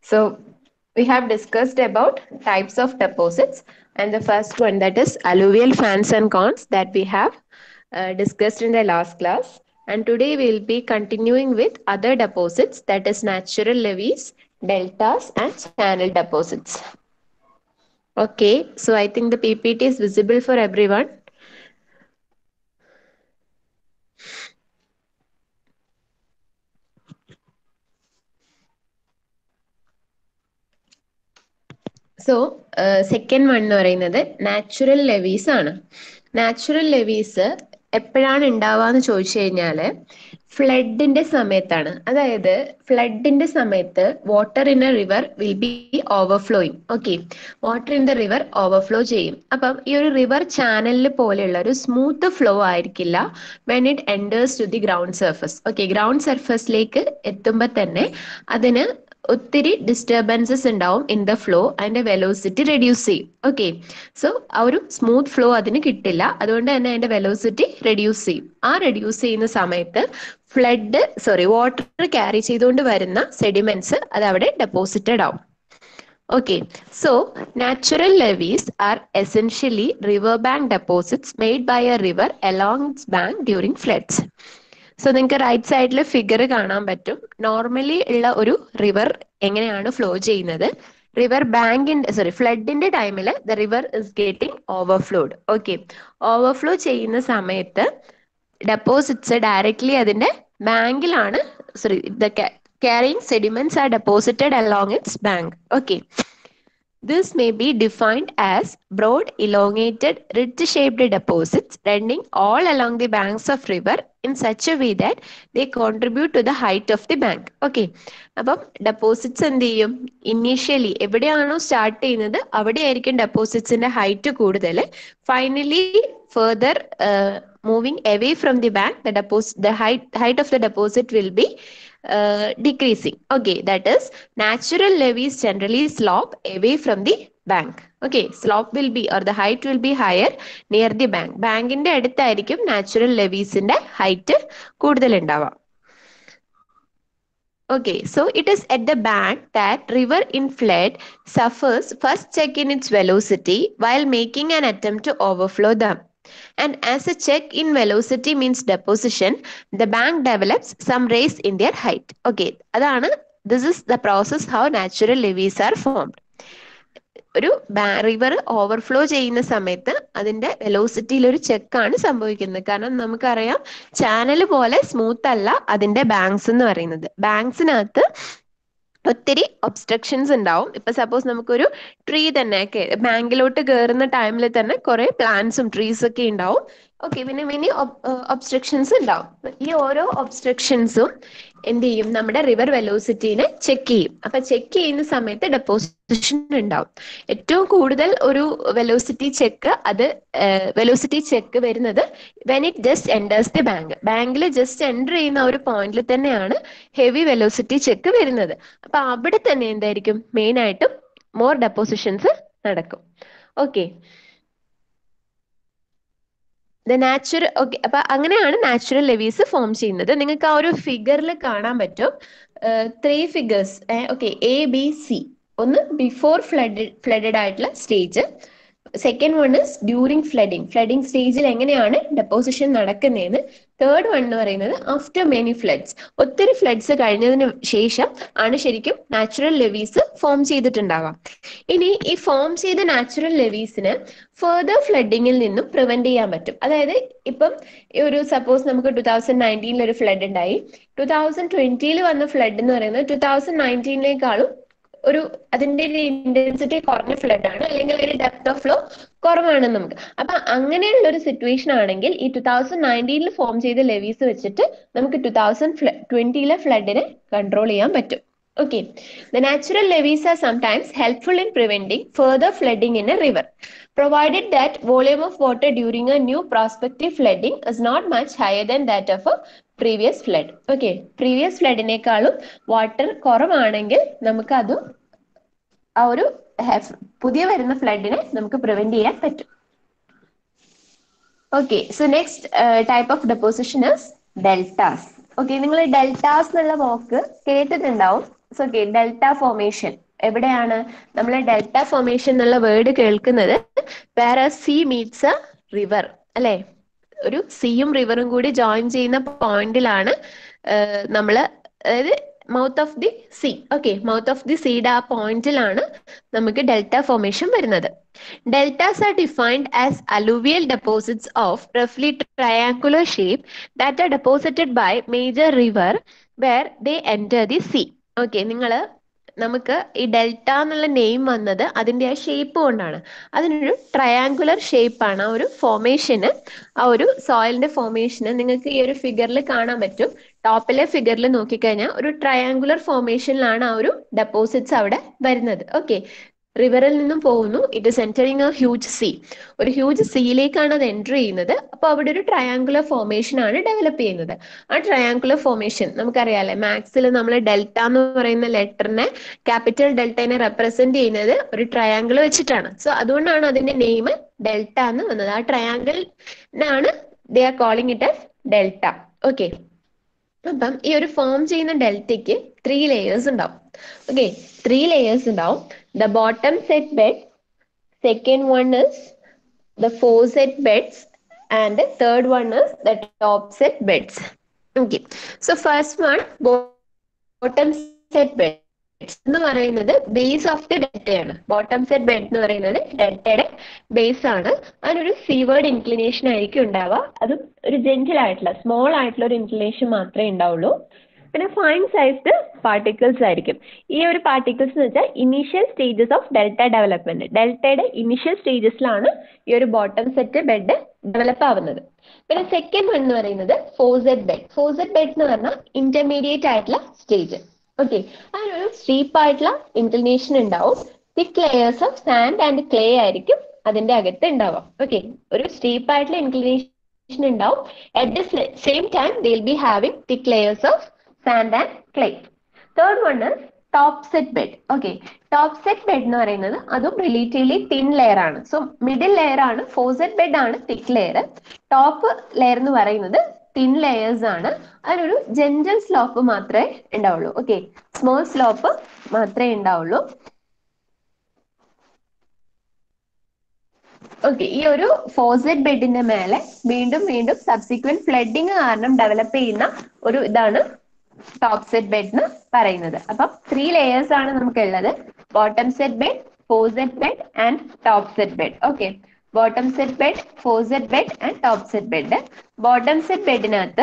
So we have discussed about types of deposits and the first one that is alluvial fans and cons that we have uh, discussed in the last class and today we will be continuing with other deposits that is natural levees, deltas and channel deposits. Okay, so I think the PPT is visible for everyone. So second one എന്ന് പറയുന്നത് natural levees ആണ് natural levees എപ്പോഴാണ് ഉണ്ടാവാന്ന് ചോദിച്ചു കഴിഞ്ഞാല് ഫ്ലഡിന്റെ സമയത്താണ് അതായത് ഫ്ലഡിന്റെ സമയത്ത് water in a river will be overflowing okay water in the river overflow ചെയ്യും അപ്പം ഈ ഒരു റിവർ ചാനലിൽ പോലെയുള്ള ഒരു സ്മൂത്ത് ഫ്ലോ ആയിരിക്കില്ല when it enters to the ground surface okay ground സർഫസിലേക്ക് എത്തുമ്പോൾ തന്നെ അതിന് ഒത്തിരി ഡിസ്റ്റർബൻസസ് ഉണ്ടാവും ഇൻ ദ ഫ്ലോ അതിന്റെ വെലോസിറ്റി റെഡ്യൂസ് ചെയ്യും ഓക്കെ സോ ആ ഒരു സ്മൂത്ത് ഫ്ലോ അതിന് കിട്ടില്ല അതുകൊണ്ട് തന്നെ അതിന്റെ വെലോസിറ്റി റെഡ്യൂസ് ചെയ്യും ആ റെഡ്യൂസ് ചെയ്യുന്ന സമയത്ത് ഫ്ലഡ് സോറി വാട്ടർ ക്യാരി ചെയ്തുകൊണ്ട് വരുന്ന സെഡിമെന്റ്സ് അത് അവിടെ ഡെപ്പോസിറ്റഡ് ആവും Okay, so natural levees are essentially river bank deposits made by a river along its bank during floods. So നിങ്ങൾക്ക് റൈറ്റ് സൈഡിൽ ഫിഗർ കാണാൻ പറ്റും നോർമലി ഉള്ള ഒരു റിവർ എങ്ങനെയാണ് ഫ്ലോ ചെയ്യുന്നത് റിവർ ബാങ്കിന്റെ സോറി ഫ്ലഡിന്റെ ടൈമിൽ the river is getting overflowed okay overflow ചെയ്യുന്ന സമയത്ത് ഡെപ്പോസിറ്റ്സ് ഡയറക്ട്ലി അതിന്റെ ബാങ്കിലാണ് sorry the carrying sediments are deposited along its bank. Okay. This may be defined as broad, elongated, ridge-shaped deposits running all along the banks of river in such a way that they contribute to the height of the bank. Okay. അപ്പം deposits എന്ത് ചെയ്യും initially എവിടെയാണോ start ചെയ്യുന്നത് അവിടെയായിരിക്കും ഡെപ്പോസിറ്റ്സിന്റെ height കൂടുതൽ finally further moving away from the bank the deposit the height height of the deposit will be uh, decreasing. Okay, that is natural levees generally slope away from the bank. Okay, slope will be or the height will be higher near the bank. ബാങ്കിന്റെ അടുത്തായിരിക്കും natural ലെവീസിന്റെ height കൂടുതൽ ഉണ്ടാവാം Okay, so it is at the bank that river in flood suffers first check in its velocity while making an attempt to overflow them. And as a check in velocity means deposition, the bank develops some raise in their height. Okay, അതാണ് this is the process how natural levees are formed. ഒരു river overflow ചെയ്യുന്ന സമയത്ത് അതിന്റെ വെലോസിറ്റിയിൽ ഒരു ചെക്കാണ് സംഭവിക്കുന്നത് കാരണം നമുക്കറിയാം channel പോലെ സ്മൂത്ത് അല്ല അതിന്റെ ബാങ്ക്സ് എന്ന് പറയുന്നത് ബാങ്ക്സിനകത്ത് ഒത്തിരി ഒബ്സ്ട്രക്ഷൻസ് ഉണ്ടാവും ഇപ്പൊ സപ്പോസ് നമുക്കൊരു ട്രീ തന്നെ ബാങ്കിലോട്ട് കയറുന്ന ടൈമിൽ തന്നെ കുറെ പ്ലാന്റ്സും ട്രീസ് ഒക്കെ ഉണ്ടാവും ഓക്കെ പിന്നെ മിനി ഒബ്സ്ട്രക്ഷൻസ് ഉണ്ടാവും ഈ ഓരോ ഒബ്സ്ട്രക്ഷൻസും എന്ത് ചെയ്യും നമ്മുടെ റിവർ വെലോസിറ്റീനെ ചെക്ക് ചെയ്യും അപ്പൊ ചെക്ക് ചെയ്യുന്ന സമയത്ത് ഡെപ്പോസിഷൻ ഉണ്ടാവും ഏറ്റവും കൂടുതൽ ഒരു വെലോസിറ്റി ചെക്ക് അത് വെലോസിറ്റി ചെക്ക് വരുന്നത് when it just enters the bank ബാങ്കിൽ ജസ്റ്റ് എൻ്റർ ചെയ്യുന്ന ഒരു പോയിന്റിൽ തന്നെയാണ് ഹെവി വെലോസിറ്റി ചെക്ക് വരുന്നത് അപ്പൊ അവിടെ തന്നെ എന്തായിരിക്കും മെയിൻ ആയിട്ടും മോർ ഡെപ്പോസിഷൻസ് നടക്കും ഓക്കെ ദ നാച്ചുറൽ ഓക്കെ അപ്പൊ അങ്ങനെയാണ് നാച്ചുറൽ ലെവീസ് ഫോം ചെയ്യുന്നത് നിങ്ങൾക്ക് ആ ഒരു ഫിഗറിൽ കാണാൻ പറ്റും three figures okay A B C ഒന്ന് ബിഫോർ ഫ്ലഡ് ഫ്ലഡഡ് ആയിട്ടുള്ള stage second one is during flooding flooding സ്റ്റേജിൽ എങ്ങനെയാണ് ഡെപ്പോസിഷൻ നടക്കുന്നതെന്ന് തേർഡ് വൺ എന്ന് പറയുന്നത് ആഫ്റ്റർ മെനി ഫ്ലഡ്സ് ഒത്തിരി ഫ്ലഡ്സ് കഴിഞ്ഞതിന് ശേഷം ആണ് ശരിക്കും നാച്ചുറൽ ലെവീസ് ഫോം ചെയ്തിട്ടുണ്ടാവാം ഇനി ഈ ഫോം ചെയ്ത നാച്ചുറൽ ലെവീസിന് ഫെർദർ ഫ്ലഡിങ്ങിൽ നിന്നും പ്രിവെന്റ് ചെയ്യാൻ പറ്റും അതായത് ഇപ്പം ഒരു സപ്പോസ് നമുക്ക് ടു തൗസൻഡ് നയൻറ്റീനിൽ ഒരു ഫ്ലഡ് ഉണ്ടായി ടു തൗസൻഡ് ട്വന്റിയിൽ വന്ന ഫ്ലഡ് എന്ന് പറയുന്നത് ടു തൗസൻഡ് നയൻറ്റീനിലേക്കാളും ഒരു അതിന്റെ ഒരു ഇന്റൻസിറ്റി കുറഞ്ഞ ഫ്ലഡ് ആണ് അല്ലെങ്കിൽ ഒരു ഡെപ്ത് ഓഫ് ഫ്ലോ കുറവാണ് നമുക്ക് അപ്പൊ അങ്ങനെയുള്ള ഒരു സിറ്റുവേഷൻ ആണെങ്കിൽ ഈ ടു തൗസൻഡ് നയൻറ്റീനിൽ ഫോം ചെയ്ത ലെവീസ് വെച്ചിട്ട് നമുക്ക് ടു തൗസൻഡ് ട്വന്റിയിലെ ഫ്ലഡിനെ കൺട്രോൾ ചെയ്യാൻ പറ്റും Okay, the natural levees are sometimes helpful in preventing further flooding in a river, provided that volume of water during a new prospective flooding is not much higher than that of a previous flood. Okay, previous ഫ്ലഡിനേക്കാളും water കുറവാണെങ്കിൽ നമുക്ക് അതും ആ ഒരു പുതിയ വരുന്ന ഫ്ലഡിനെ നമുക്ക് prevent ചെയ്യാൻ പറ്റും okay so next type of deposition is deltas okay നിങ്ങൾ ഡെൽറ്റാസ് എന്നുള്ള വാക്ക് കേട്ടിട്ടുണ്ടാവും ഓക്കെ ഡെൽറ്റ ഫോർമേഷൻ എവിടെയാണ് നമ്മൾ ഡെൽറ്റ ഫോർമേഷൻ എന്നുള്ള വേർഡ് കേൾക്കുന്നത് വേറെ സി മീറ്റ്സ് എ റിവർ അല്ലെ ഒരു സിയും റിവറും കൂടി ജോയിൻ ചെയ്യുന്ന പോയിന്റിലാണ് നമ്മൾ അതായത് mouth of the sea okay mouth of the സീയുടെ ആ പോയിന്റിലാണ് നമുക്ക് ഡെൽറ്റ ഫോർമേഷൻ വരുന്നത് deltas are defined as alluvial deposits of റഫ്ലി triangular shape that are deposited by major river where they enter the sea okay നിങ്ങൾ നമുക്ക് ഈ delta എന്നുള്ള നെയിം വന്നത് അതിന്റെ ആ ഷേപ്പ് കൊണ്ടാണ് അതിനൊരു ട്രയാങ്കുലർ ഷേപ്പാണ് ആ ഒരു ഫോർമേഷന് ആ ഒരു സോയിലിന്റെ ഫോർമേഷന് നിങ്ങൾക്ക് ഈ ഒരു ഫിഗറിൽ കാണാൻ പറ്റും ടോപ്പിലെ ഫിഗറിൽ നോക്കിക്കഴിഞ്ഞാൽ ഒരു ട്രയാങ്കുലർ ഫോർമേഷനിലാണ് ആ ഒരു ഡെപ്പോസിറ്റ്സ് അവിടെ വരുന്നത് ഓക്കെ റിവറിൽ നിന്നും പോകുന്നു it is entering a huge sea ഒരു ഹ്യൂജ് സീയിലേക്കാണ് അത് എൻ്റർ ചെയ്യുന്നത് അപ്പോൾ അവിടെ ഒരു ട്രയാങ്കുലർ ഫോർമേഷൻ ആണ് ഡെവലപ്പ് ചെയ്യുന്നത് ആ ട്രയാങ്കുലർ ഫോർമേഷൻ നമുക്കറിയാലേ മാത്സിൽ നമ്മൾ ഡെൽറ്റ എന്ന് പറയുന്ന ലെറ്ററിനെ ക്യാപിറ്റൽ ഡെൽറ്റനെ റെപ്രസെന്റ് ചെയ്യുന്നത് ഒരു ട്രയാങ്കിൾ വെച്ചിട്ടാണ് സോ അതുകൊണ്ടാണ് അതിന്റെ നെയിം ഡെൽറ്റ എന്ന് വന്നത് ആ ട്രയാങ്കിളിനാണ് they are calling it as delta okay അപ്പം ഈ ഒരു ഫോം ചെയ്യുന്ന ഡെൽറ്റയ്ക്ക് ത്രീ ലെയേഴ്സ് ഉണ്ടാവും ഓക്കെ ത്രീ ലെയേഴ്സ് ഉണ്ടാവും the bottom set bed second one is the four set beds and the third one is the top set beds okay so first one bottom set beds എന്ന് പറയുന്നത് base of the ഡെൽറ്റയാണ് bottom set bed എന്ന് പറയുന്നത് ഡെൽറ്റയുടെ base ആണ് അതിനൊരു seaward inclination ആയിരിക്കും ഉണ്ടാവുക അതും ഒരു ജെന്റിൽ ആയിട്ടുള്ള സ്മോൾ ആയിട്ടുള്ള ഒരു ഇൻക്ലിനേഷൻ മാത്രമേ ഉണ്ടാവുള്ളൂ പിന്നെ ഫൈൻ സൈസ്ഡ് പാർട്ടിക്കിൾസ് ആയിരിക്കും ഈ ഒരു പാർട്ടിക്കിൾസ് എന്ന് വെച്ചാൽ initial stages of delta development ഡെൽറ്റയുടെ ഇനീഷ്യൽ സ്റ്റേജസിലാണ് ഈ ഒരു ബോട്ടം സെറ്റ് ബെഡ് ഡെവലപ്പ് ആവുന്നത് പിന്നെ സെക്കൻഡ് വൺ എന്ന് പറയുന്നത് ഫോസെറ്റ് ബെഡ് ഫോസെറ്റ് ബെഡ് എന്ന് പറഞ്ഞാൽ ഇന്റർമീഡിയറ്റ് ആയിട്ടുള്ള സ്റ്റേജ് ഓക്കെ അതിനൊരു സ്റ്റീപ്പ് ആയിട്ടുള്ള ഇൻക്ലിനേഷൻ ഉണ്ടാവും thick layers of sand and clay ആയിരിക്കും അതിന്റെ അകത്ത് ഉണ്ടാവുക ഓക്കെ ഒരു സ്റ്റീപ്പ് ആയിട്ടുള്ള ഇൻക്ലിനേഷൻ ഉണ്ടാവും at the same time they will be having thick layers of sand and clay third one is top set bed okay top set bed എന്ന് പറയുന്നത് അതും റിലേറ്റീവ്ലി തിൻ ലെയർ ആണ് സോ മിഡിൽ ലെയർ ആണ് foreset bed ആണ് thick layer top layer എന്ന് പറയുന്നത് thin layers ആണ് അതിനൊരു ജെന്റൽ സ്ലോപ്പ് മാത്രമേ ഉണ്ടാവുള്ളൂ ഓക്കെ സ്മോൾ സ്ലോപ്പ് മാത്രമേ ഉണ്ടാവുള്ളൂ ഓക്കെ ഈ ഒരു ഫോസെറ്റ് ബെഡിന്റെ മേലെ വീണ്ടും വീണ്ടും സബ്സിക്വന്റ് ഫ്ലഡിങ് കാരണം ഡെവലപ്പ് ചെയ്യുന്ന ഒരു ഇതാണ് ടോപ്പ് സെറ്റ് ബെഡ് എന്ന് പറയുന്നത് അപ്പം ത്രീ ലെയേഴ്സ് ആണ് നമുക്ക് ഉള്ളത് bottom set bed foreset bed and top set bed okay bottom set bed foreset bed and top set bed bottom set ബെഡിനകത്ത്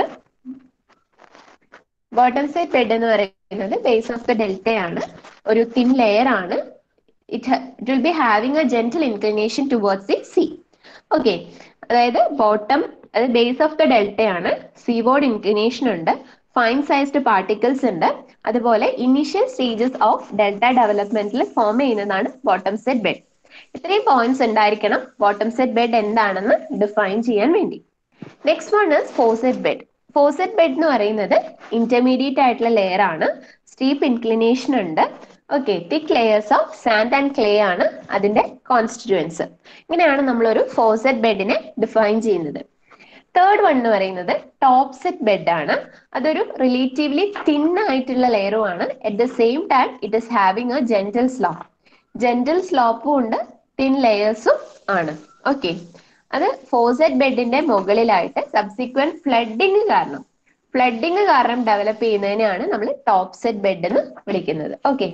ബോട്ടം സെറ്റ് ബെഡ് എന്ന് പറയുന്നത് ബേസ് ഓഫ് ദ ഡെൽറ്റ ആണ് ഒരു തിൻ ലെയർ ആണ് it it will be having a gentle inclination towards the sea okay അതായത് bottom അത് base of the delta ആണ് seaward inclination ഉണ്ട് ഫൈൻ സൈസ്ഡ് പാർട്ടിക്കിൾസ് ഉണ്ട് അതുപോലെ ഇനീഷ്യൽ സ്റ്റേജസ് ഓഫ് ഡെൽറ്റ ഡെവലപ്മെന്റിൽ ഫോം ചെയ്യുന്നതാണ് ബോട്ടം സെറ്റ് ബെഡ് ഇത്രയും പോയിന്റ്സ് ഉണ്ടായിരിക്കണം ബോട്ടം സെറ്റ് ബെഡ് എന്താണെന്ന് ഡിഫൈൻ ചെയ്യാൻ വേണ്ടി next one is foreset bed foreset bed എന്ന് പറയുന്നത് ഇന്റർമീഡിയറ്റ് ആയിട്ടുള്ള ലെയർ ആണ് സ്റ്റീപ്പ് ഇൻക്ലിനേഷൻ ഉണ്ട് okay thick layers of sand and clay ആണ് അതിന്റെ കോൺസ്റ്റിറ്റ്യുവൻസ് ഇങ്ങനെയാണ് നമ്മളൊരു ഫോസെറ്റ് ബെഡിനെ ഡിഫൈൻ ചെയ്യുന്നത് തേർഡ് വൺ എന്ന് പറയുന്നത് ടോപ്പ് സെറ്റ് ബെഡ് ആണ് അതൊരു റിലേറ്റീവ്ലി തിൻ ആയിട്ടുള്ള ലെയറും ആണ് at the same time it is having a gentle slope gentle സ്ലോപ്പും ഉണ്ട് തിൻ ലെയേഴ്സും ആണ് ഓക്കെ അത് ഫോസെറ്റ് ബെഡിന്റെ മുകളിലായിട്ട് സബ്സിക്വന്റ് ഫ്ലഡിങ് കാരണം ഫ്ലഡിങ് കാരണം ഡെവലപ്പ് ചെയ്യുന്നതിനെയാണ് നമ്മൾ ടോപ്പ് സെറ്റ് ബെഡ് എന്ന് വിളിക്കുന്നത് okay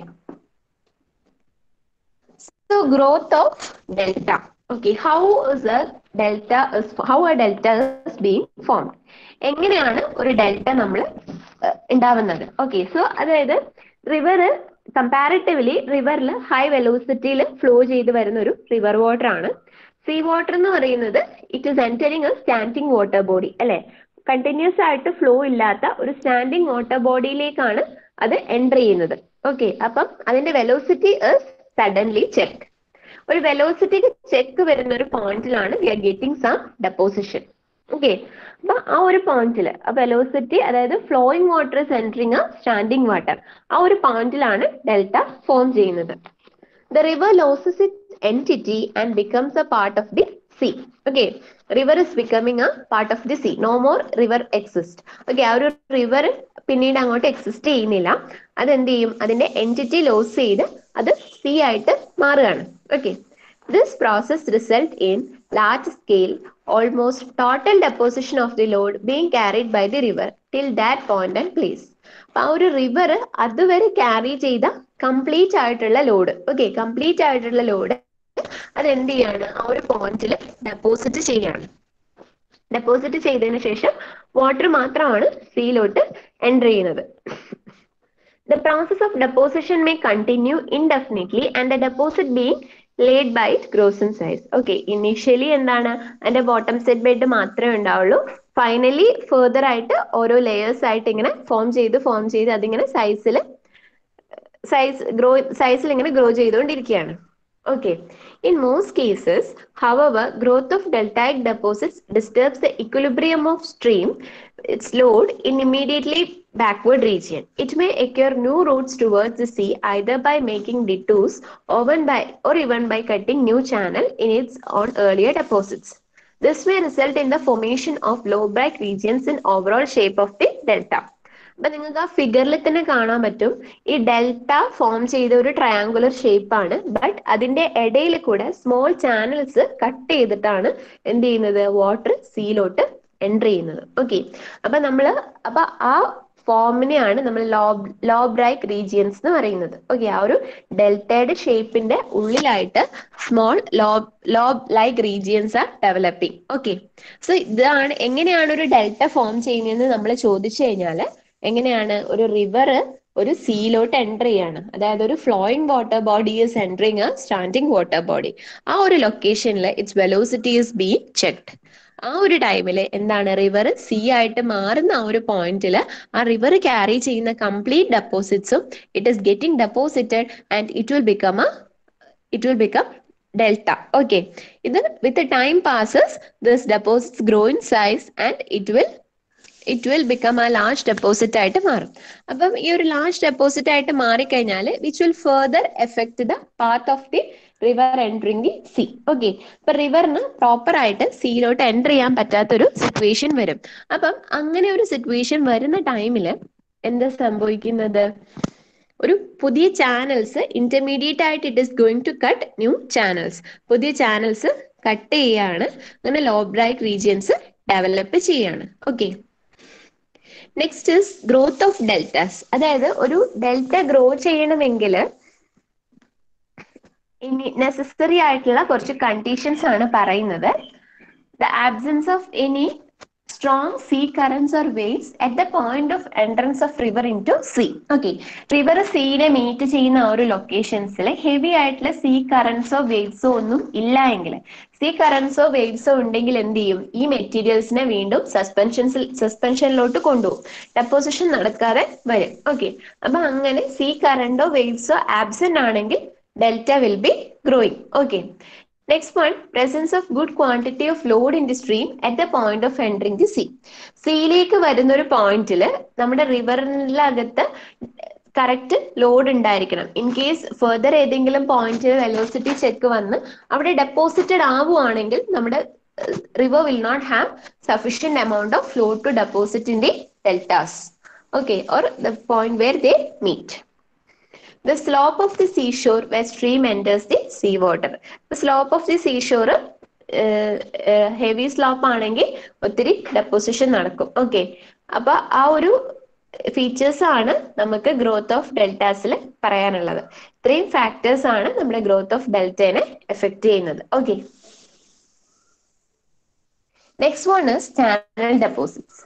so growth of delta okay how is a delta how a delta is being formed എങ്ങനെയാണ് ഒരു ഡെൽറ്റ നമ്മൾ ഉണ്ടാവുന്നത് ഓക്കെ സോ അതായത് റിവർ കമ്പാരിറ്റീവ്ലി റിവറിൽ ഹൈ വെലോസിറ്റിയിൽ ഫ്ലോ ചെയ്ത് വരുന്ന ഒരു റിവർ വാട്ടർ ആണ് സീ വാട്ടർ എന്ന് പറയുന്നത് it is entering a standing water body അല്ലെ കണ്ടിന്യൂസ് ആയിട്ട് ഫ്ലോ ഇല്ലാത്ത ഒരു സ്റ്റാൻഡിങ് വാട്ടർ ബോഡിയിലേക്കാണ് അത് എൻ്റർ ചെയ്യുന്നത് ഓക്കെ അപ്പം അതിന്റെ വെലോസിറ്റി ഇസ് സഡൻലി ചെക്ക് ഒരു വെലോസിറ്റി ചെക്ക് വരുന്ന ഒരു പോയിന്റിലാണ് we are getting some deposition okay അപ്പൊ ആ ഒരു പോയിന്റിൽ ആ വെലോസിറ്റി അതായത് ഫ്ലോയിങ് വാട്ടർ ഇസ് എൻറ്ററിങ് ആ സ്റ്റാൻഡിങ് വാട്ടർ ആ ഒരു പോയിന്റിലാണ് ഡെൽറ്റ ഫോം ചെയ്യുന്നത് the river loses it entity and becomes a part of the sea. Okay, river is becoming a part of the sea. No more river exists. Okay, ആ ഒരു river പിന്നീട് അങ്ങോട്ട് exist ചെയ്യുന്നില്ല അതെന്ത് ചെയ്യും അതിന്റെ എൻറ്റിറ്റി ലോസ് ചെയ്ത് അത് സി ആയിട്ട് മാറുകയാണ് okay this process result in large scale almost total deposition of the load being carried by the river till that point and place അപ്പൊ ആ ഒരു റിവർ അതുവരെ ക്യാരി ചെയ്ത കംപ്ലീറ്റ് ആയിട്ടുള്ള ലോഡ് ഓക്കെ കംപ്ലീറ്റ് ആയിട്ടുള്ള ലോഡ് അത് എന്ത് ചെയ്യാണ് ആ ഒരു പോയിന്റിൽ ഡെപ്പോസിറ്റ് ചെയ്യാണ് ഡെപ്പോസിറ്റ് ചെയ്തതിന് ശേഷം വാട്ടർ മാത്രമാണ് സീലോട്ട് എൻ്റർ ചെയ്യുന്നത് the process of deposition may continue indefinitely and the deposit being laid by grows in size okay initially എന്താണ് അതിന്റെ ബോട്ടം സെറ്റ് ബെഡ് മാത്രമേ ഉണ്ടാവുള്ളൂ ഫൈനലി ഫെർദർ ആയിട്ട് ഓരോ ലെയേഴ്സ് ആയിട്ട് ഇങ്ങനെ ഫോം ചെയ്ത് ഫോം ചെയ്ത് അതിങ്ങനെ സൈസിൽ സൈസ് ഗ്രോ സൈസിൽ ഇങ്ങനെ ഗ്രോ ചെയ്തുകൊണ്ടിരിക്കുകയാണ് Okay. In most cases, however, growth of deltaic deposits disturbs the equilibrium of stream, its load in immediately backward region. It may occur new routes towards the sea either by making detours or, even by, or even by cutting new channel in its own earlier deposits. This may result in the formation of low back regions in overall shape of the delta. അപ്പൊ നിങ്ങൾക്ക് ആ ഫിഗറിൽ തന്നെ കാണാൻ പറ്റും ഈ delta form ചെയ്ത ഒരു ട്രയാങ്കുലർ ഷേപ്പ് ആണ് ബട്ട് അതിന്റെ ഇടയിൽ കൂടെ സ്മോൾ ചാനൽസ് കട്ട് ചെയ്തിട്ടാണ് എന്ത് ചെയ്യുന്നത് വാട്ടർ സീലോട്ട് എൻറ്റർ ചെയ്യുന്നത് ഓക്കെ അപ്പൊ നമ്മള് അപ്പൊ ആ ഫോമിനെയാണ് നമ്മൾ ലോബ് ലോബ്രൈക്ക് റീജിയൻസ് എന്ന് പറയുന്നത് ഓക്കെ ആ ഒരു ഡെൽറ്റയുടെ ഷേപ്പിന്റെ ഉള്ളിലായിട്ട് small lobe lobe like regions are developing okay so ഇതാണ് എങ്ങനെയാണ് ഒരു ഡെൽറ്റ ഫോം ചെയ്യുന്നതെന്ന് നമ്മൾ ചോദിച്ചു കഴിഞ്ഞാല് എങ്ങനെയാണ് ഒരു റിവർ ഒരു സീലോട്ട് എൻറ്റർ ചെയ്യാണ് അതായത് ഒരു flowing water body is entering a standing water body ആ ഒരു ലൊക്കേഷനിൽ its velocity is be checked ആ ഒരു ടൈമിൽ എന്താണ് റിവർ സി ആയിട്ട് മാറുന്ന ആ ഒരു പോയിന്റിൽ ആ റിവർ ക്യാരി ചെയ്യുന്ന കംപ്ലീറ്റ് ഡെപ്പോസിറ്റ്സും it is getting deposited and it will become a it will become delta okay ഇത് with time passes this deposits grow in size and it will it will become ആ large deposit ആയിട്ട് മാറും അപ്പം ഈ ഒരു large deposit ആയിട്ട് മാറിക്കഴിഞ്ഞാൽ which will further effect the path of the river entering the sea okay അപ്പൊ റിവറിന് പ്രോപ്പർ ആയിട്ട് സീയിലോട്ട് എൻറ്റർ ചെയ്യാൻ പറ്റാത്തൊരു സിറ്റുവേഷൻ വരും അപ്പം അങ്ങനെ ഒരു സിറ്റുവേഷൻ വരുന്ന ടൈമിൽ എന്താ സംഭവിക്കുന്നത് ഒരു പുതിയ ചാനൽസ് ഇന്റർമീഡിയറ്റ് ആയിട്ട് it is going to cut new channels പുതിയ ചാനൽസ് കട്ട് ചെയ്യാണ് അങ്ങനെ ലോബ്രൈറ്റ് റീജിയൻസ് ഡെവലപ്പ് ചെയ്യാണ് okay next is growth of deltas അതായത് ഒരു ഡെൽറ്റ ഗ്രോ ചെയ്യണമെങ്കിൽ ഇനി നെസസറി ആയിട്ടുള്ള കുറച്ച് കണ്ടീഷൻസ് ആണ് പറയുന്നത് the absence of any strong sea currents or waves at the point of entrance of river into sea okay river സീനെ meet ചെയ്യുന്ന ആ ഒരു ലൊക്കേഷൻസിൽ ഹെവി ആയിട്ടുള്ള സീ കറൻസോ വേവ്സോ ഒന്നും ഇല്ല എങ്കിൽ സീ കറൻസോ വേവ്സോ ഉണ്ടെങ്കിൽ എന്ത് ചെയ്യും ഈ മെറ്റീരിയൽസിനെ വീണ്ടും സസ്പെൻഷൻസിൽ സസ്പെൻഷനിലോട്ട് കൊണ്ടുപോകും ഡെപ്പോസിഷൻ നടക്കാതെ വരും ഓക്കെ അപ്പൊ അങ്ങനെ സീ കറണ്ടോ വേവ്സോ ആബ്സെന്റ് ആണെങ്കിൽ delta will be growing okay next one presence of good quantity of load in the stream at the point of entering the sea സീയിലേക്ക് വരുന്ന ഒരു പോയിന്റിൽ നമ്മുടെ റിവറിനകത്ത് കറക്റ്റ് ലോഡ് ഉണ്ടായിരിക്കണം ഇൻ കേസ് ഫെർദർ ഏതെങ്കിലും പോയിന്റിൽ വെലോസിറ്റി ചെക്ക് വന്ന് അവിടെ ഡെപ്പോസിറ്റഡ് ആവുകയാണെങ്കിൽ നമ്മുടെ river will not have sufficient amount of load to deposit in the deltas okay or the point wear they meet the slope of the seashore where stream enters the sea water. The slope of the seashore heavy slope ആണെങ്കിൽ ഒത്തിരി deposition നടക്കും okay അപ്പൊ ആ ഒരു features ആണ് നമുക്ക് growth of ഡെൽറ്റാസിൽ പറയാനുള്ളത് ഇത്രയും ഫാക്ടേഴ്സ് ആണ് നമ്മുടെ ഗ്രോത്ത് ഓഫ് ഡെൽറ്റനെ എഫക്ട് ചെയ്യുന്നത് okay next one is channel deposits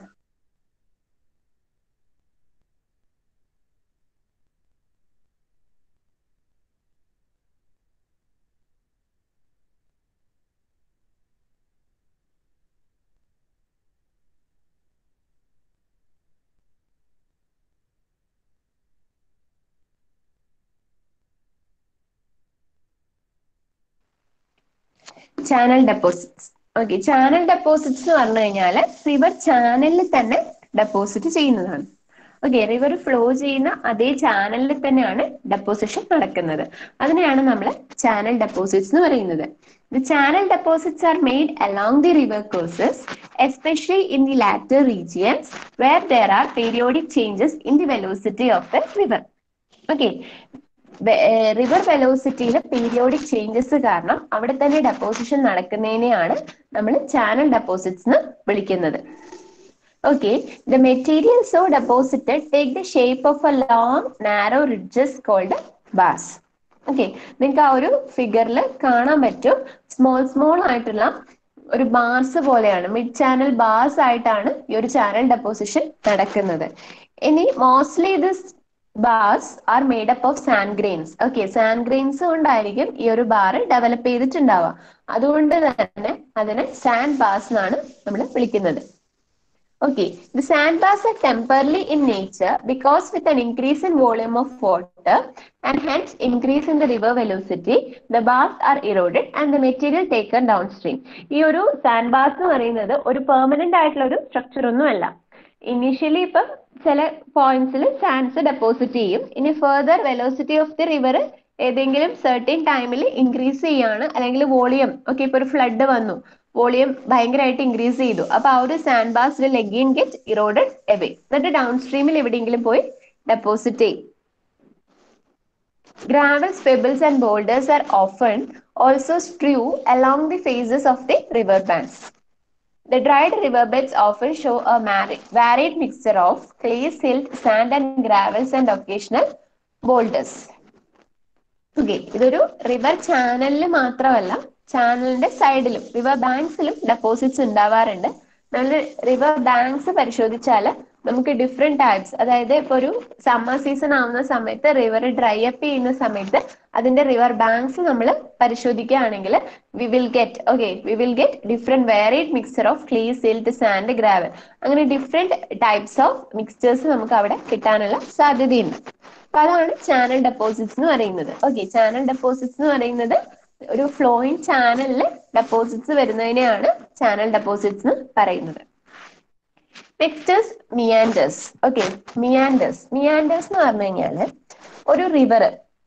channel deposits okay channel deposits എന്ന് പറഞ്ഞു കഴിഞ്ഞാൽ റിവർ ചാനലിൽ തന്നെ ഡെപ്പോസിറ്റ് ചെയ്യുന്നതാണ് ഓക്കെ റിവർ ഫ്ലോ ചെയ്യുന്ന അതേ ചാനലിൽ തന്നെയാണ് ഡെപ്പോസിഷൻ നടക്കുന്നത് അതിനെയാണ് നമ്മൾ ചാനൽ ഡെപ്പോസിറ്റ്സ് എന്ന് പറയുന്നത് the channel deposits are made along the river courses especially in the latter regions where there are periodic changes in the velocity of the river okay river വെലോസിറ്റിയിൽ പീരിയോഡിക് ചേഞ്ചസ് കാരണം അവിടെ തന്നെ deposition നടക്കുന്നതിനെയാണ് നമ്മൾ channel deposits എന്ന് വിളിക്കുന്നത് Okay, the material so deposited take the shape of a long, narrow ridges called bars. Okay നിങ്ങൾക്ക് ആ ഒരു ഫിഗറിൽ കാണാൻ പറ്റും സ്മോൾ സ്മോൾ ആയിട്ടുള്ള ഒരു ബാർസ് പോലെയാണ് മിഡ് ചാനൽ ബാർസ് ആയിട്ടാണ് ഈ ഒരു ചാനൽ ഡെപ്പോസിഷൻ നടക്കുന്നത് ഇനി mostly this bars are made up of sand grains okay sand grains കൊണ്ടായിരിക്കും ഈ ഒരു ബാർ ഡെവലപ്പ് ചെയ്തിട്ടുണ്ടാവുക അതുകൊണ്ട് തന്നെ അതിനെ സാൻഡ് ബാർസ് എന്നാണ് നമ്മൾ വിളിക്കുന്നത് Okay, the sandbars are temporarily in nature because with an increase in volume of water and hence increase in the river velocity, the bars are eroded and the material taken downstream. ഈ ഒരു sand bars എന്ന് പറയുന്നത് ഒരു permanent ആയിട്ടുള്ള ഒരു structure ഒന്നുമല്ല initially ഇപ്പൊ ചില പോയിന്റ്സിൽ സാൻഡ്സ് ഡെപ്പോസിറ്റ് ചെയ്യും ഇനി further velocity of the river ഏതെങ്കിലും സെർട്ടൻ ടൈമിൽ ഇൻക്രീസ് ചെയ്യാണ് അല്ലെങ്കിൽ വോളിയം ഓക്കെ ഇപ്പൊ ഒരു ഫ്ലഡ് വന്നു വോളിയം ഭയങ്കരമായിട്ട് ഇൻക്രീസ് ചെയ്തു അപ്പൊ ആ ഒരു sand bars will again get eroded away എന്നിട്ട് ഡൗൺ സ്ട്രീമിൽ എവിടെയെങ്കിലും പോയി ഡെപ്പോസിറ്റ് ചെയ്യും Gravels, pebbles, and boulders are often also strew along the faces of the river banks. The dried riverbeds often show a mari- varied mixture of clay, silt, sand, and gravels, and occasional boulders. Okay ഇതൊരു river ചാനലിൽ മാത്രമല്ല ചാനലിന്റെ സൈഡിലും river ബാങ്ക്സിലും deposits ഉണ്ടാവാറുണ്ട് നമ്മൾ river banks പരിശോധിച്ചാൽ നമുക്ക് different types അതായത് ഇപ്പൊ ഒരു സമ്മർ സീസൺ ആവുന്ന സമയത്ത് റിവർ ഡ്രൈ അപ്പ് ചെയ്യുന്ന സമയത്ത് അതിന്റെ റിവർ ബാങ്ക്സ് നമ്മൾ പരിശോധിക്കുകയാണെങ്കിൽ we will get okay we will get different varied mixer of clay silt sand gravel അങ്ങനെ ഡിഫറെന്റ് ടൈപ്സ് ഓഫ് മിക്സ്ചേഴ്സ് നമുക്ക് അവിടെ കിട്ടാനുള്ള സാധ്യതയുണ്ട് അപ്പൊ അതാണ് ചാനൽ ഡെപ്പോസിറ്റ്സ് എന്ന് പറയുന്നത് ഓക്കെ ചാനൽ ഡെപ്പോസിറ്റ്സ് എന്ന് പറയുന്നത് ഒരു ഫ്ലോയിങ് ചാനലിൽ ഡെപ്പോസിറ്റ്സ് വരുന്നതിനെയാണ് ചാനൽ ഡെപ്പോസിറ്റ്സ് എന്ന് പറയുന്നത് next meanders okay meanders meanders എന്ന് പറഞ്ഞു കഴിഞ്ഞാല് ഒരു river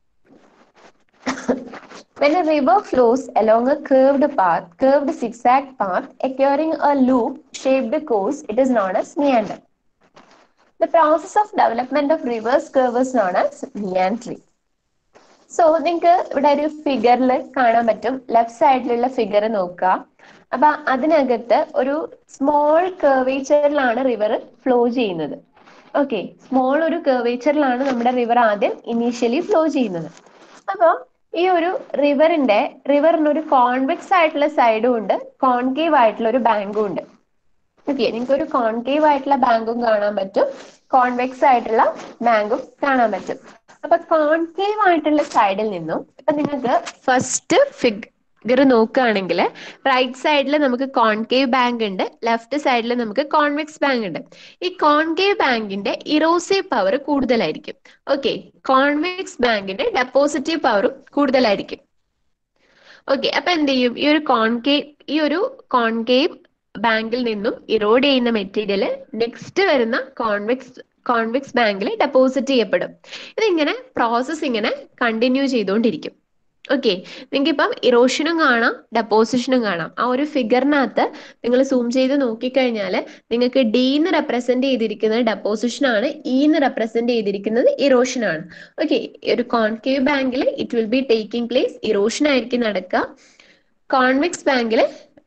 When a river flows along a curved path, curved zigzag path, acquiring a loop-shaped course, it is known as meander. The process of development of rivers curve is known as meandering. So നിങ്ങൾക്ക് ഇവിടെ ഒരു ഫിഗറിൽ കാണാൻ പറ്റും left സൈഡിലുള്ള figure നോക്കുക അപ്പൊ അതിനകത്ത് ഒരു സ്മോൾ കർവേച്ചറിലാണ് റിവർ ഫ്ലോ ചെയ്യുന്നത് ഓക്കെ സ്മോൾ ഒരു കർവേച്ചറിലാണ് നമ്മുടെ റിവർ ആദ്യം ഇനീഷ്യലി ഫ്ലോ ചെയ്യുന്നത് അപ്പൊ ഈ ഒരു റിവറിന്റെ റിവറിന് ഒരു കോൺവെക്സ് ആയിട്ടുള്ള സൈഡും ഉണ്ട് കോൺകേവ് ആയിട്ടുള്ള ഒരു ബാങ്കും ഉണ്ട് ഓക്കെ നിങ്ങൾക്ക് ഒരു കോൺകേവ് ആയിട്ടുള്ള ബാങ്കും കാണാൻ പറ്റും കോൺവെക്സ് ആയിട്ടുള്ള ബാങ്കും കാണാൻ പറ്റും അപ്പൊ കോൺകേവ് ആയിട്ടുള്ള സൈഡിൽ നിന്നും ഇപ്പൊ നിങ്ങൾക്ക് ഫസ്റ്റ് ഫിഗർ നോക്കുകയാണെങ്കിൽ റൈറ്റ് സൈഡിൽ നമുക്ക് കോൺകേവ് ബാങ്ക് ഉണ്ട് ലെഫ്റ്റ് സൈഡിൽ നമുക്ക് കോൺവെക്സ് ബാങ്ക് ഉണ്ട് ഈ കോൺകേവ് ബാങ്കിന്റെ ഇറോസീവ് പവർ കൂടുതലായിരിക്കും ഓക്കെ കോൺവെക്സ് ബാങ്കിന്റെ ഡെപ്പോസിറ്റീവ് പവറും കൂടുതലായിരിക്കും ഓക്കെ അപ്പൊ എന്ത് ചെയ്യും ഈ ഒരു കോൺകേവ് ഈ ഒരു കോൺകേവ് ബാങ്കിൽ നിന്നും ഇറോഡ് ചെയ്യുന്ന മെറ്റീരിയൽ നെക്സ്റ്റ് വരുന്ന കോൺവെക്സ് കോൺവെക്സ് ബാങ്കിൽ ഡെപ്പോസിറ്റ് ചെയ്യപ്പെടും ഇതിങ്ങനെ പ്രോസസ് ഇങ്ങനെ കണ്ടിന്യൂ ചെയ്തുകൊണ്ടിരിക്കും ഓക്കെ നിങ്ങൾക്ക് ഇപ്പം ഇറോഷനും കാണാം ഡെപ്പോസിഷനും കാണാം ആ ഒരു ഫിഗറിനകത്ത് നിങ്ങൾ സൂം ചെയ്ത് നോക്കിക്കഴിഞ്ഞാൽ നിങ്ങൾക്ക് ഡി എന്ന് റെപ്രസെന്റ് ചെയ്തിരിക്കുന്നത് ഡെപ്പോസിഷൻ ആണ് ഇ എന്ന് റെപ്രസെന്റ് ചെയ്തിരിക്കുന്നത് ഇറോഷൻ ആണ് ഓക്കെ ഒരു കോൺകേവ് ബാങ്കിൽ it will be taking place erosion ആയിരിക്കും നടക്കുക കോൺവെക്സ് ബാങ്കിൽ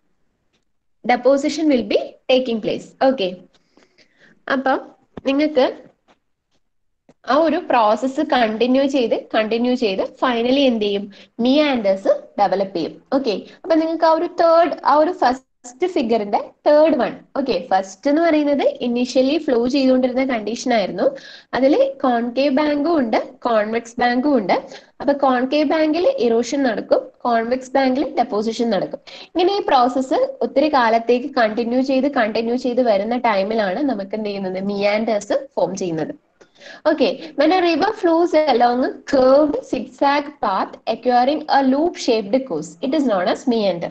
deposition will be taking place okay അപ്പം നിങ്ങൾക്ക് ആ ഒരു പ്രോസസ്സ് കണ്ടിന്യൂ ചെയ്ത് കണ്ടിന്യൂ ചെയ്ത് ഫൈനലി എന്ത് ചെയ്യും മിയാൻഡേഴ്സ് ഡെവലപ്പ് ചെയ്യും ഓക്കെ അപ്പൊ നിങ്ങൾക്ക് ആ ഒരു തേർഡ് ആ ഒരു ഫസ്റ്റ് ഫിഗറിന്റെ തേർഡ് വൺ ഓക്കെ ഫസ്റ്റ് എന്ന് പറയുന്നത് ഇനിഷ്യലി ഫ്ലോ ചെയ്തുകൊണ്ടിരുന്ന കണ്ടീഷൻ ആയിരുന്നു അതിൽ കോൺകേവ് ബാങ്കും ഉണ്ട് കോൺവെക്സ് ബാങ്കും ഉണ്ട് അപ്പൊ കോൺകേവ് ബാങ്കിൽ ഇറോഷൻ നടക്കും കോൺവെക്സ് ബാങ്കിൽ ഡെപ്പോസിഷൻ നടക്കും ഇങ്ങനെ ഈ പ്രോസസ്സ് ഒത്തിരി കാലത്തേക്ക് കണ്ടിന്യൂ ചെയ്ത് കണ്ടിന്യൂ ചെയ്ത് വരുന്ന ടൈമിലാണ് നമുക്ക് എന്ത് ചെയ്യുന്നത് മിയാൻഡേഴ്സ് ഫോം ചെയ്യുന്നത് Okay, when a river flows along a curved zigzag path acquiring a loop-shaped course, it is known as meander.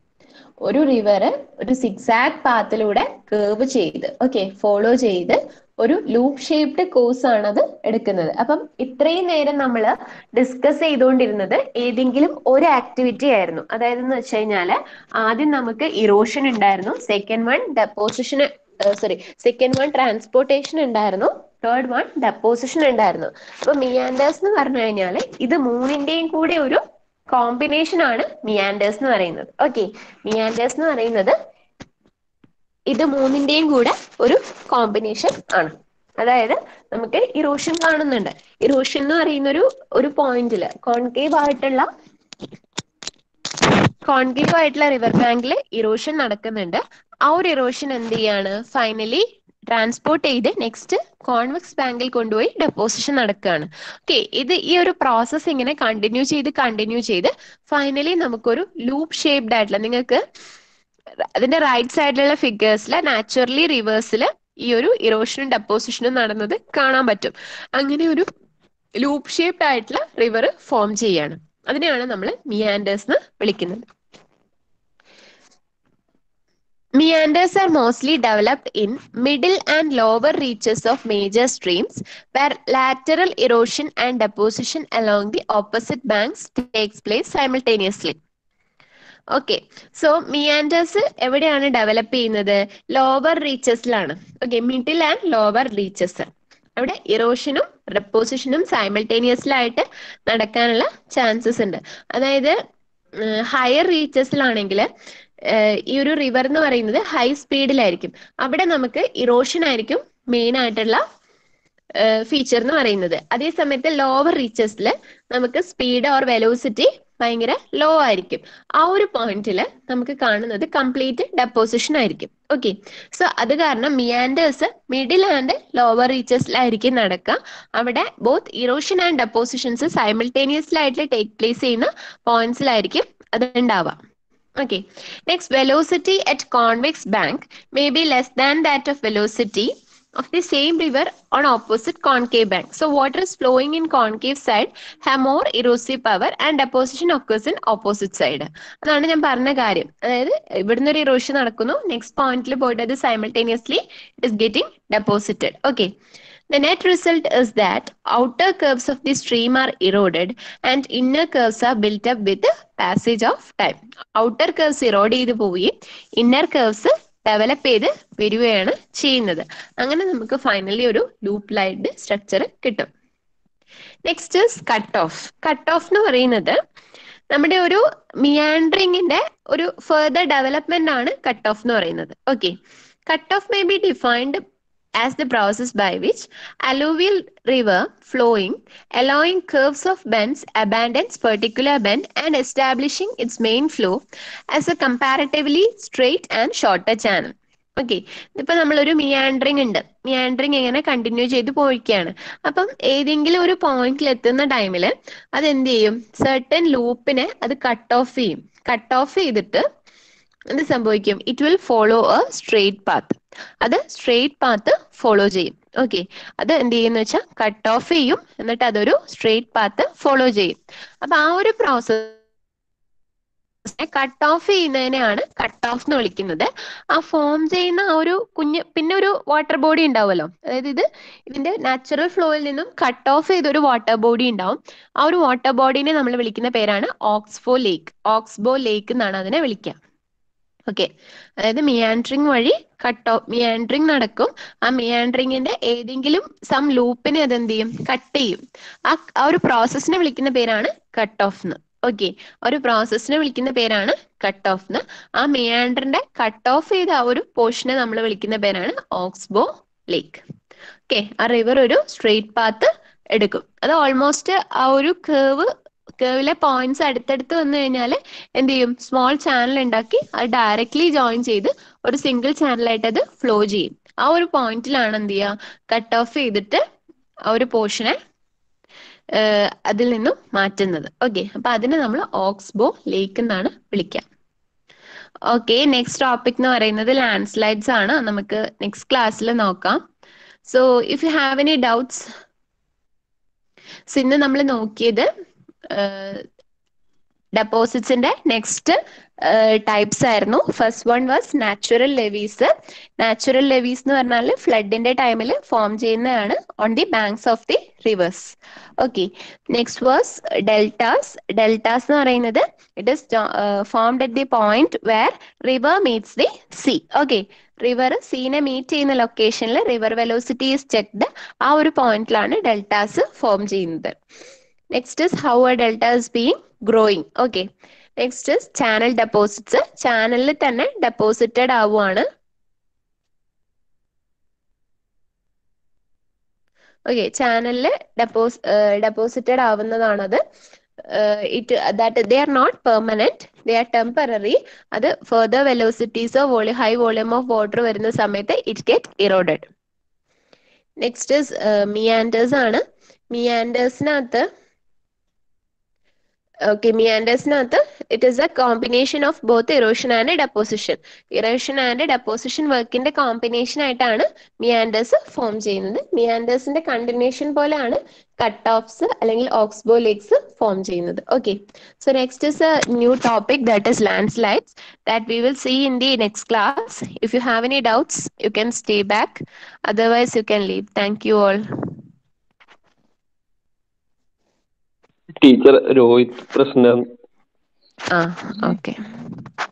ഒരു റിവർ ഒരു സിക്സാഗ് പാത്തിലൂടെ കേർവ് ചെയ്ത് ഓക്കെ ഫോളോ ചെയ്ത് ഒരു ലൂപ്പ് ഷേപ്ഡ് കോഴ്സ് ആണ് അത് എടുക്കുന്നത് അപ്പം ഇത്രയും നേരം നമ്മൾ ഡിസ്കസ് ചെയ്തുകൊണ്ടിരുന്നത് ഏതെങ്കിലും ഒരു ആക്ടിവിറ്റി ആയിരുന്നു അതായത് എന്ന് വെച്ച് കഴിഞ്ഞാല് ആദ്യം നമുക്ക് ഇറോഷൻ ഉണ്ടായിരുന്നു second one deposition sorry second one transportation ഉണ്ടായിരുന്നു തേർഡ് വൺ ഡെപ്പോസിഷൻ ഉണ്ടായിരുന്നു അപ്പൊ മിയാൻഡേഴ്സ് എന്ന് പറഞ്ഞു കഴിഞ്ഞാല് ഇത് മൂന്നിന്റെയും കൂടെ ഒരു കോമ്പിനേഷൻ ആണ് മിയാൻഡേഴ്സ് എന്ന് പറയുന്നത് ഓക്കെ മിയാൻഡേഴ്സ് എന്ന് പറയുന്നത് ഇത് മൂന്നിന്റെയും കൂടെ ഒരു കോമ്പിനേഷൻ ആണ് അതായത് നമുക്ക് ഇറോഷൻ കാണുന്നുണ്ട് ഇറോഷൻ എന്ന് പറയുന്ന ഒരു ഒരു പോയിന്റില് കോൺകേവ് ആയിട്ടുള്ള കോൺകേവ് ആയിട്ടുള്ള റിവർ ബാങ്കിൽ ഇറോഷൻ നടക്കുന്നുണ്ട് ആ ഒരു ഇറോഷൻ എന്ത് ചെയ്യാണ് ഫൈനലി ട്രാൻസ്പോർട്ട് ചെയ്ത് നെക്സ്റ്റ് കോൺവെക്സ് ബാങ്കിൽ കൊണ്ടുപോയി ഡെപ്പോസിഷൻ നടക്കുകയാണ് ഓക്കെ ഇത് ഈ ഒരു പ്രോസസ്സ് ഇങ്ങനെ കണ്ടിന്യൂ ചെയ്ത് കണ്ടിന്യൂ ചെയ്ത് ഫൈനലി നമുക്കൊരു ലൂപ്പ് ഷേപ്ഡ് ആയിട്ടുള്ള നിങ്ങൾക്ക് അതിന്റെ റൈറ്റ് സൈഡിലുള്ള ഫിഗേഴ്സിൽ നാച്ചുറലി റിവേഴ്സിൽ ഈ ഒരു ഇറോഷനും ഡെപ്പോസിഷനും നടന്നത് കാണാൻ പറ്റും അങ്ങനെ ഒരു ലൂപ്പ് ഷേപ്ഡ് ആയിട്ടുള്ള റിവർ ഫോം ചെയ്യാണ് അതിനെയാണ് നമ്മൾ മിയാൻഡേഴ്സ് എന്ന് വിളിക്കുന്നത് Meanders are mostly developed in middle and lower reaches of major streams where lateral erosion and deposition along the opposite banks takes place simultaneously. Okay so meanders എവിടെയാണ് develop ചെയ്യുന്നത് lower റീച്ചസിലാണ് okay middle and lower reaches അവിടെ ഇറോഷനും റെപ്പോസിഷനും സൈമൾട്ടേനിയസിലായിട്ട് നടക്കാനുള്ള chances ഉണ്ട് അതായത് higher റീച്ചസിലാണെങ്കിൽ ഈ ഒരു റിവർ എന്ന് പറയുന്നത് ഹൈ സ്പീഡിലായിരിക്കും അവിടെ നമുക്ക് ഇറോഷൻ ആയിരിക്കും മെയിൻ ആയിട്ടുള്ള ഫീച്ചർ എന്ന് പറയുന്നത് അതേ സമയത്ത് ലോവർ റീച്ചസിൽ നമുക്ക് സ്പീഡ് ഓർ വെലോസിറ്റി ഭയങ്കര ലോ ആയിരിക്കും ആ ഒരു പോയിന്റിൽ നമുക്ക് കാണുന്നത് കംപ്ലീറ്റ് ഡെപ്പോസിഷൻ ആയിരിക്കും ഓക്കെ സോ അത് കാരണം മിയാൻഡേഴ്സ് മിഡിൽ ആൻഡ് ലോവർ റീച്ചസിലായിരിക്കും നടക്കുക അവിടെ ബോത്ത് ഇറോഷൻ ആൻഡ് ഡെപ്പോസിഷൻസ് സൈമിൾട്ടേനിയസ്ലായിട്ട് ടേക്ക് പ്ലേസ് ചെയ്യുന്ന പോയിന്റ്സിലായിരിക്കും അത് ഉണ്ടാവുക Okay. Next, velocity at convex bank may be less than that of velocity of the same river on opposite concave bank. So water is flowing in concave side have more erosive power and deposition occurs in opposite side. അതാണ് ഞാൻ പറഞ്ഞ കാര്യം അതായത് ഇവിടുന്ന് ഒരു erosion നടക്കുന്നു next പോയിന്റിൽ പോയിട്ട് അത് simultaneously it is getting deposited okay The net result is that outer curves of the stream are eroded and inner curves are built up with the passage of time. Outer curves erode ചെയ്ത് പോവുകയും inner curves develop ചെയ്ത് വരികയാണ് ചെയ്യുന്നത് അങ്ങനെ നമുക്ക് finally ഒരു loop like structure കിട്ടും next cut off cut off എന്ന് പറയുന്നത് നമ്മുടെ ഒരു മിയാൻഡ്രിങ്ങിന്റെ ഒരു ഫെർദർ ഡെവലപ്മെന്റ് ആണ് കട്ട് ഓഫ് എന്ന് പറയുന്നത് okay cut off may be defined as the process by which alluvial river flowing allowing curves of bends abandons particular bend and establishing its main flow as a comparatively straight and shorter channel okay ഇപ്പൊ നമ്മളൊരു meandering ഉണ്ട് meandering എങ്ങനെ continue ചെയ്ത് പോയിക്കാണ് അപ്പം ഏതെങ്കിലും ഒരു പോയിന്റിൽ എത്തുന്ന ടൈമിൽ അത് എന്ത് ചെയ്യും സെർട്ടൻ ലൂപ്പിനെ അത് കട്ട് ഓഫ് ചെയ്യും കട്ട് ഓഫ് ചെയ്തിട്ട് എന്ത് സംഭവിക്കും it will follow a straight path അത് സ്ട്രെയിറ്റ് പാത്ത് ഫോളോ ചെയ്യും ഓക്കെ അത് എന്ത് ചെയ്യുന്ന വെച്ചാൽ കട്ട് ഓഫ് ചെയ്യും എന്നിട്ട് അതൊരു സ്ട്രെയിറ്റ് പാത്ത് ഫോളോ ചെയ്യും അപ്പൊ ആ ഒരു പ്രോസസ് കട്ട് ഓഫ് ചെയ്യുന്നതിനെയാണ് കട്ട് ഓഫ് എന്ന് വിളിക്കുന്നത് ആ ഫോം ചെയ്യുന്ന ആ ഒരു കുഞ്ഞ് പിന്നെ ഒരു വാട്ടർ ബോഡി ഉണ്ടാവുമല്ലോ അതായത് ഇത് ഇതിന്റെ നാച്ചുറൽ ഫ്ലോയിൽ നിന്നും കട്ട് ഓഫ് ചെയ്ത ഒരു വാട്ടർ ബോഡി ഉണ്ടാവും ആ ഒരു വാട്ടർ ബോഡീനെ നമ്മൾ വിളിക്കുന്ന പേരാണ് ഓക്സ്ഫോ ലേക്ക് ഓക്സ്ബോ ലേക്ക് എന്നാണ് അതിനെ വിളിക്കുക ഓക്കെ അതായത് മിയാൻഡ്രിങ് വഴി കട്ട് ഓഫ് മിയാൻഡ്രിങ് നടക്കും ആ മിയാൻഡ്രിങ്ങിന്റെ ഏതെങ്കിലും സം ലൂപ്പിനെ അത് എന്ത് ചെയ്യും കട്ട് ചെയ്യും ആ ആ ഒരു പ്രോസസ്സിനെ വിളിക്കുന്ന പേരാണ് കട്ട് ഓഫ് എന്ന് ഓക്കെ ഒരു പ്രോസസ്സിനെ വിളിക്കുന്ന പേരാണ് കട്ട് ഓഫ് എന്ന് ആ മിയാൻഡറിന്റെ കട്ട് ഓഫ് ചെയ്ത ആ ഒരു പോർഷനെ നമ്മൾ വിളിക്കുന്ന പേരാണ് ഓക്സ്ബോ ലേക്ക് ഓക്കെ ആ റിവർ ഒരു സ്ട്രെയിറ്റ് പാത്ത് എടുക്കും അത് ഓൾമോസ്റ്റ് ആ ഒരു കേവ് കേവിലെ പോയിന്റ്സ് അടുത്തടുത്ത് വന്നു കഴിഞ്ഞാൽ എന്ത് ചെയ്യും സ്മോൾ ചാനൽ ഉണ്ടാക്കി അത് ഡയറക്ട്ലി ജോയിൻ ചെയ്ത് ഒരു സിംഗിൾ ചാനലായിട്ട് അത് ഫ്ലോ ചെയ്യും ആ ഒരു പോയിന്റിലാണ് എന്ത് ചെയ്യുക കട്ട് ഓഫ് ചെയ്തിട്ട് ആ ഒരു പോർഷനെ അതിൽ നിന്നും മാറ്റുന്നത് ഓക്കെ അപ്പൊ അതിനെ നമ്മൾ ഓക്സ്ബോ ലേക്ക് എന്നാണ് വിളിക്കുക ഓക്കെ നെക്സ്റ്റ് ടോപ്പിക് എന്ന് പറയുന്നത് ലാൻഡ് സ്ലൈഡ്സ് ആണ് നമുക്ക് നെക്സ്റ്റ് ക്ലാസ്സിൽ നോക്കാം so if you have any doubts ഇന്ന് നമ്മൾ നോക്കിയത് ഡെപ്പോസിറ്റ്സിന്റെ നെക്സ്റ്റ് ടൈപ്സ് ആയിരുന്നു first one was natural levees natural levees എന്ന് പറഞ്ഞാൽ ഫ്ലഡിന്റെ ടൈമിൽ ഫോം ചെയ്യുന്നതാണ് on the banks of the rivers okay next was deltas deltas എന്ന് പറയുന്നത് it is formed at the point where river meets the sea okay river സീനെ meet ചെയ്യുന്ന ലൊക്കേഷനിൽ റിവർ വെലോസിറ്റി ഈസ് ചെക്ക്ഡ് ആ ഒരു പോയിന്റിലാണ് ഡെൽറ്റാസ് ഫോം ചെയ്യുന്നത് next is how a delta is being growing okay next is channel deposits ചാനലിൽ തന്നെ deposited ആവുകയാണ് ഓക്കെ ചാനലിൽ ഡെപ്പോസ് ഡെപ്പോസിറ്റഡ് ആവുന്നതാണത് it that they are not permanent they are temporary അത് ഫെർദർ വെലോസിറ്റീസോ volley high volume of water വരുന്ന സമയത്ത് it get eroded next is meanders ആണ് മിയാൻഡേഴ്സിനകത്ത് ഓക്കെ മിയാൻഡേഴ്സിനകത്ത് it is a combination of both erosion and deposition erosion and deposition വർക്കിന്റെ combination ആയിട്ടാണ് meanders form ചെയ്യുന്നത് മിയാൻഡേഴ്സിന്റെ കണ്ടിന്യൂഷൻ പോലെയാണ് കട്ട് ഓഫ്സ് അല്ലെങ്കിൽ ഓക്സ്ബോ ലേക്സ് ഫോം ചെയ്യുന്നത് okay so next is a new topic that is land slides that we will see in the next class if you have any doubts you can stay back otherwise you can leave thank you all teacher Rohit പ്രശ്നം ആ okay